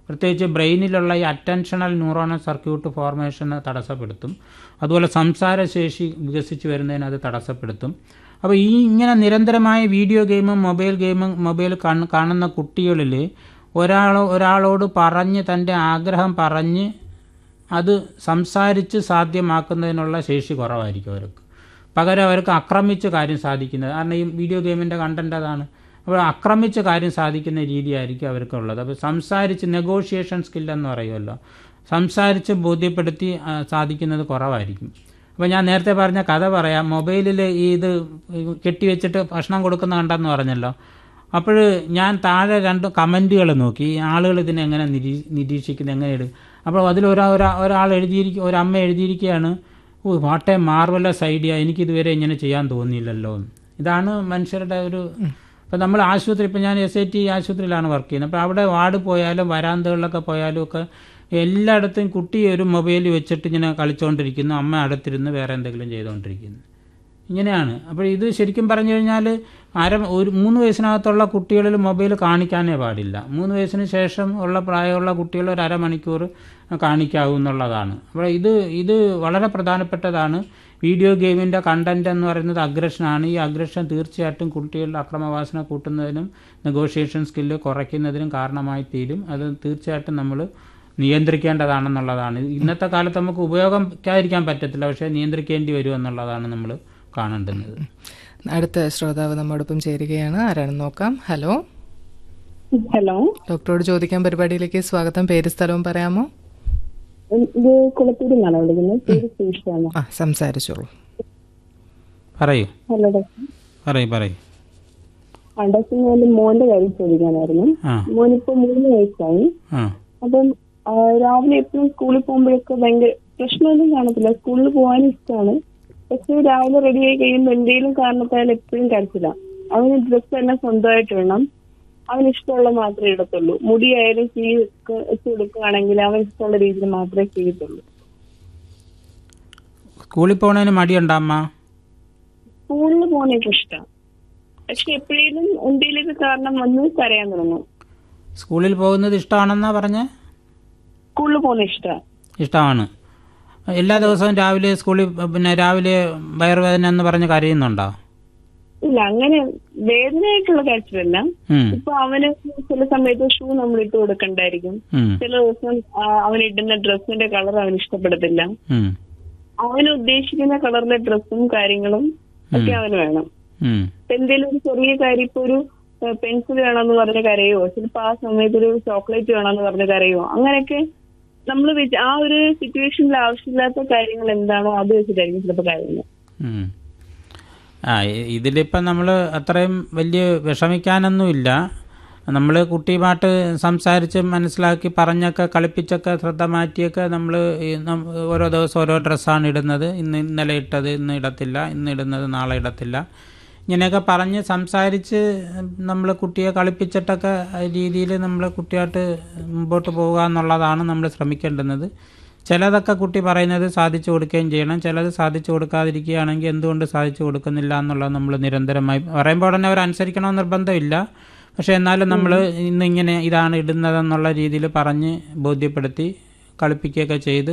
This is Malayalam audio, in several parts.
പ്രത്യേകിച്ച് ബ്രെയിനിലുള്ള ഈ അറ്റൻഷണൽ ന്യൂറോണൽ സർക്യൂട്ട് ഫോർമേഷനെ തടസ്സപ്പെടുത്തും അതുപോലെ സംസാരശേഷി വികസിച്ച് വരുന്നതിന് അത് തടസ്സപ്പെടുത്തും അപ്പോൾ ഈ ഇങ്ങനെ നിരന്തരമായ വീഡിയോ ഗെയിമും മൊബൈൽ ഗെയിമും മൊബൈൽ കാണുന്ന കുട്ടികളിൽ ഒരാൾ ഒരാളോട് പറഞ്ഞ് തൻ്റെ ആഗ്രഹം പറഞ്ഞ് അത് സംസാരിച്ച് സാധ്യമാക്കുന്നതിനുള്ള ശേഷി കുറവായിരിക്കും അവർക്ക് പകരം അവർക്ക് ആക്രമിച്ച് കാര്യം സാധിക്കുന്നത് കാരണം ഈ വീഡിയോ ഗെയിമിൻ്റെ കണ്ടന്റ് അതാണ് അപ്പോൾ ആക്രമിച്ച് കാര്യം സാധിക്കുന്ന രീതിയായിരിക്കും അവർക്കുള്ളത് അപ്പോൾ സംസാരിച്ച് നെഗോഷിയേഷൻ സ്കില്ലെന്ന് പറയുമല്ലോ സംസാരിച്ച് ബോധ്യപ്പെടുത്തി ആ, സാധിക്കുന്നത് കുറവായിരിക്കും അപ്പോൾ ഞാൻ നേരത്തെ പറഞ്ഞ കഥ പറയാം മൊബൈലിൽ ഈ ഇത് കെട്ടിവെച്ചിട്ട് ഭക്ഷണം കൊടുക്കുന്ന കണ്ടെന്ന് പറഞ്ഞല്ലോ അപ്പോൾ ഞാൻ താഴെ രണ്ട് കമൻറ്റുകൾ നോക്കി ഈ ആളുകൾ ഇതിനെ എങ്ങനെ നിരീ നിരീക്ഷിക്കുന്നത് എങ്ങനെ എടുക്കും അപ്പോൾ അതിൽ ഒരാ ഒരാ- ഒരാൾ എഴുതിയിരിക്കുക ഒരമ്മ എഴുതിയിരിക്കുകയാണ് oh what a marvellous idea എനിക്കിതുവരെ ഇങ്ങനെ ചെയ്യാൻ തോന്നിയില്ലല്ലോ എന്ന്. ഇതാണ് മനുഷ്യരുടെ ഒരു ഇപ്പം നമ്മൾ ആശുപത്രി ഇപ്പം ഞാൻ എസ് ഐ ടി ആശുപത്രിയിലാണ് വർക്ക് ചെയ്യുന്നത് അപ്പോൾ അവിടെ വാർഡ് പോയാലും വരാന്തകളിലൊക്കെ പോയാലും ഒക്കെ എല്ലായിടത്തും കുട്ടി ഒരു മൊബൈൽ വെച്ചിട്ട് ഇങ്ങനെ കളിച്ചുകൊണ്ടിരിക്കുന്നു അമ്മ അടുത്തിരുന്ന് വേറെ എന്തെങ്കിലും ചെയ്തുകൊണ്ടിരിക്കുന്നു ഇങ്ങനെയാണ് അപ്പോൾ ഇത് ശരിക്കും പറഞ്ഞു കഴിഞ്ഞാൽ അര ഒരു മൂന്ന് വയസ്സിനകത്തുള്ള കുട്ടികളിൽ മൊബൈൽ കാണിക്കാനേ പാടില്ല മൂന്ന് വയസ്സിന് ശേഷം ഉള്ള പ്രായമുള്ള കുട്ടികൾ ഒരു അരമണിക്കൂർ കാണിക്കാവൂ എന്നുള്ളതാണ് അപ്പോൾ ഇത് ഇത് വളരെ പ്രധാനപ്പെട്ടതാണ് വീഡിയോ ഗെയിമിൻ്റെ കണ്ടന്റ് എന്ന് പറയുന്നത് അഗ്രഷനാണ് ഈ അഗ്രഷൻ തീർച്ചയായിട്ടും കുട്ടികളുടെ അക്രമവാസന കൂട്ടുന്നതിനും നെഗോഷിയേഷൻ സ്കില്ല് കുറയ്ക്കുന്നതിനും കാരണമായി തീരും അത് തീർച്ചയായിട്ടും നമ്മൾ നിയന്ത്രിക്കേണ്ടതാണെന്നുള്ളതാണ് ഇന്നത്തെ കാലത്ത് നമുക്ക് ഉപയോഗിക്കാതിരിക്കാൻ പറ്റത്തില്ല പക്ഷേ നിയന്ത്രിക്കേണ്ടി വരും എന്നുള്ളതാണ് നമ്മൾ കാണേണ്ടുന്നത് അടുത്ത ശ്രോതാവ് നമ്മോടൊപ്പം ചേരുകയാണ് ആരാണെന്ന് നോക്കാം ഹലോ ഹലോ ഡോക്ടറോട് ചോദിക്കാൻ പരിപാടിയിലേക്ക് സ്വാഗതം പേര് സ്ഥലവും പറയാമോ ഇത് കുളത്തൂരിൽ നിന്നാണ് വിളിക്കുന്നത് പേര് ശ്രീഷാണ് ആ സംസാരിച്ചോളൂ പറയൂ ഹലോ ഡോക്ടർ പറയൂ പറയൂ ആ ഡോക്ടർ ഞാൻ മോന്റെ കാര്യം ചോദിക്കാനായിരുന്നു ആ മോനിപ്പോ മൂന്ന് വയസ്സായി ആ അപ്പം ആ, രാവിലെ എപ്പോഴും സ്കൂളിൽ പോകുമ്പോഴൊക്കെ ഭയങ്കര പ്രശ്നമൊന്നും കാണത്തില്ല സ്കൂളിൽ പോകാൻ ഇഷ്ടമാണ് പക്ഷെ രാവിലെ റെഡി ആയി കഴിയുമ്പോൾ എന്തെങ്കിലും കാരണത്താൽ എപ്പോഴും കരച്ചില്ല അവന് ഡ്രസ്സ് തന്നെ സ്വന്തമായിട്ട് വേണം അവന് ഇഷ്ടമുള്ള മാത്രമേ ഇടത്തുള്ളൂ മുടിയായാലും ചെയ് വെച്ച് കൊടുക്കുകയാണെങ്കിൽ അവൻ ഇഷ്ടമുള്ള രീതിയിൽ മാത്രമേ ചെയ്യത്തുള്ളൂ സ്കൂളിൽ പോണതിന് മടിയുണ്ടോ അമ്മ സ്കൂളിൽ പോകുന്നതൊക്കെ ഇഷ്ടമാണ് പക്ഷെ എപ്പോഴേലും എന്തെങ്കിലുമൊക്കെ കാരണം വന്ന് കരയാൻ തുടങ്ങും സ്കൂളിൽ പോകുന്നത് ഇഷ്ടമാണെന്നാ പറഞ്ഞേ സ്കൂളിൽ പോകുന്ന ഇഷ്ടമാണ് ഇഷ്ടമാണ് എല്ലാ ദിവസവും രാവിലെ സ്കൂളിൽ പിന്നെ രാവിലെ വയറുവേദന എന്ന് പറഞ്ഞ് കരയുന്നുണ്ടോ ഇല്ല അങ്ങനെ വേദനയായിട്ടുള്ള കരച്ചിലല്ല ഉം, ഇപ്പൊ അവന് ചില സമയത്ത് ഷൂ നമ്മൾ ഇട്ട് കൊടുക്കണ്ടായിരിക്കും ഉം, ചില ദിവസം ആ, അവൻ ഇടുന്ന ഡ്രസ്സിന്റെ കളർ അവന് ഇഷ്ടപ്പെടത്തില്ല ഉം, അവന് ഉദ്ദേശിക്കുന്ന കളറിലെ ഡ്രസ്സും കാര്യങ്ങളും ഒക്കെ അവന് വേണം ഉം, ഇപ്പൊ എന്തെങ്കിലും ഒരു ചെറിയ കാര്യം ഇപ്പൊ ഒരു പെൻസിൽ വേണമെന്ന് പറഞ്ഞ കരയോ ചിലപ്പോ ആ സമയത്ത് ഒരു ചോക്ലേറ്റ് വേണമെന്ന് പറഞ്ഞ കരയോ അങ്ങനെയൊക്കെ നമ്മൾ ആ ഒരു സിറ്റുവേഷനിൽ ആവശ്യമില്ലാത്ത കാര്യങ്ങൾ എന്താണോ അത് വെച്ചിട്ടായിരിക്കും ചിലപ്പോൾ കാര്യങ്ങൾ ഉം. ആ ഇ- ഇതിലിപ്പം നമ്മൾ അത്രയും വലിയ വിഷമിക്കാനൊന്നുമില്ല നമ്മൾ കുട്ടിയുമായിട്ട് സംസാരിച്ച് മനസ്സിലാക്കി പറഞ്ഞൊക്കെ കളിപ്പിച്ചൊക്കെ ശ്രദ്ധ മാറ്റിയൊക്കെ നമ്മൾ ഓരോ ദിവസം ഓരോ ഡ്രസ്സാണ് ഇടുന്നത് ഇന്ന് ഇന്നലെ ഇട്ടത് ഇന്ന് ഇടത്തില്ല ഇന്ന് ഇടുന്നത് നാളെ ഇടത്തില്ല ഇങ്ങനെയൊക്കെ പറഞ്ഞ് സംസാരിച്ച് നമ്മൾ കുട്ടിയെ കളിപ്പിച്ചിട്ടൊക്കെ രീതിയിൽ നമ്മൾ കുട്ടിയായിട്ട് മുമ്പോട്ട് പോകുക എന്നുള്ളതാണ് നമ്മൾ ശ്രമിക്കേണ്ടുന്നത് ചിലതൊക്കെ കുട്ടി പറയുന്നത് സാധിച്ചു കൊടുക്കുകയും ചെയ്യണം ചിലത് സാധിച്ചു കൊടുക്കാതിരിക്കുകയാണെങ്കിൽ എന്തുകൊണ്ട് സാധിച്ചു കൊടുക്കുന്നില്ല എന്നുള്ളത് നമ്മൾ നിരന്തരമായി പറയുമ്പോൾ തന്നെ അവർ അനുസരിക്കണമെന്ന് നിർബന്ധമില്ല പക്ഷേ എന്നാലും നമ്മൾ ഇന്നിങ്ങനെ ഇതാണ് ഇടുന്നതെന്നുള്ള രീതിയിൽ പറഞ്ഞ് ബോധ്യപ്പെടുത്തി കളിപ്പിക്കുകയൊക്കെ ചെയ്ത്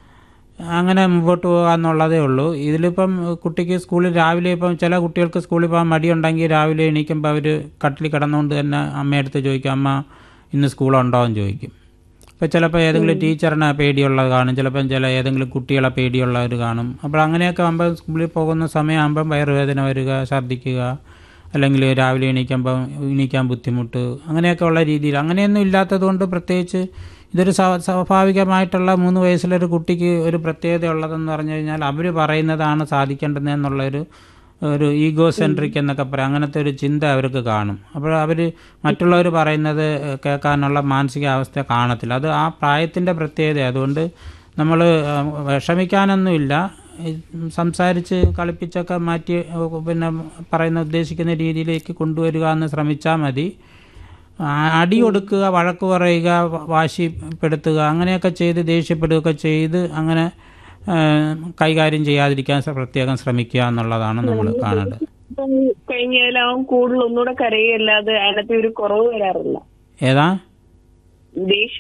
അങ്ങനെ മുമ്പോട്ട് പോകുക എന്നുള്ളതേ ഉള്ളൂ ഇതിലിപ്പം കുട്ടിക്ക് സ്കൂളിൽ രാവിലെ ഇപ്പം ചില കുട്ടികൾക്ക് സ്കൂളിൽ പോകാൻ മടിയുണ്ടെങ്കിൽ രാവിലെ എണീക്കുമ്പോൾ അവർ കട്ടിൽ കിടന്നുകൊണ്ട് തന്നെ അമ്മയടുത്ത് ചോദിക്കും അമ്മ ഇന്ന് സ്കൂളുണ്ടോ എന്ന് ചോദിക്കും ഇപ്പോൾ ചിലപ്പോൾ ഏതെങ്കിലും ടീച്ചറിനെ പേടിയുള്ളത് കാണും ചിലപ്പം ചില ഏതെങ്കിലും കുട്ടികളെ പേടിയുള്ളവർ കാണും അപ്പോൾ അങ്ങനെയൊക്കെ ആകുമ്പോൾ സ്കൂളിൽ പോകുന്ന സമയമാകുമ്പം വയറുവേദന വരിക ഛർദ്ദിക്കുക അല്ലെങ്കിൽ രാവിലെ എണീക്കുമ്പോൾ എണീക്കാൻ ബുദ്ധിമുട്ട് അങ്ങനെയൊക്കെ ഉള്ള രീതിയിൽ അങ്ങനെയൊന്നും ഇല്ലാത്തത് കൊണ്ട് പ്രത്യേകിച്ച് ഇതൊരു സ്വാ- സ്വാഭാവികമായിട്ടുള്ള മൂന്ന് വയസ്സിലൊരു കുട്ടിക്ക് ഒരു പ്രത്യേകത ഉള്ളതെന്ന് പറഞ്ഞു കഴിഞ്ഞാൽ അവർ പറയുന്നതാണ് സാധിക്കേണ്ടതെന്നുള്ളൊരു ഒരു ഈഗോ സെൻട്രിക് എന്നൊക്കെ പറയാം അങ്ങനത്തെ ഒരു ചിന്ത അവർക്ക് കാണും അപ്പോൾ അവർ മറ്റുള്ളവർ പറയുന്നത് കേൾക്കാനുള്ള മാനസികാവസ്ഥ കാണത്തില്ല അത് ആ പ്രായത്തിൻ്റെ പ്രത്യേകത അതുകൊണ്ട് നമ്മൾ വിഷമിക്കാനൊന്നുമില്ല ഈ സംസാരിച്ച് കളിപ്പിച്ചൊക്കെ മാറ്റി ഏഹ്, പിന്നെ പറയുന്ന ഉദ്ദേശിക്കുന്ന രീതിയിലേക്ക് കൊണ്ടുവരിക എന്ന് ശ്രമിച്ചാൽ മതി ആ- അടി കൊടുക്കുക വഴക്ക് പറയുക വ- വാശിപ്പെടുത്തുക അങ്ങനെയൊക്കെ ചെയ്ത് ദേഷ്യപ്പെടുകയൊക്കെ ചെയ്ത് അങ്ങനെ ആ, കൈകാര്യം ചെയ്യാതിരിക്കാൻ സ- പ്രത്യേകം ശ്രമിക്കുക എന്നുള്ളതാണ് നമ്മൾ കാണേണ്ടത് ഇപ്പം കഴിഞ്ഞാൽ അവൻ കൂടുതൽ ഒന്നുകൂടെ കരയല്ലാതെ അതിനകത്ത് ഒരു കുറവ് വരാറില്ല ഏതാ ദേഷ്യം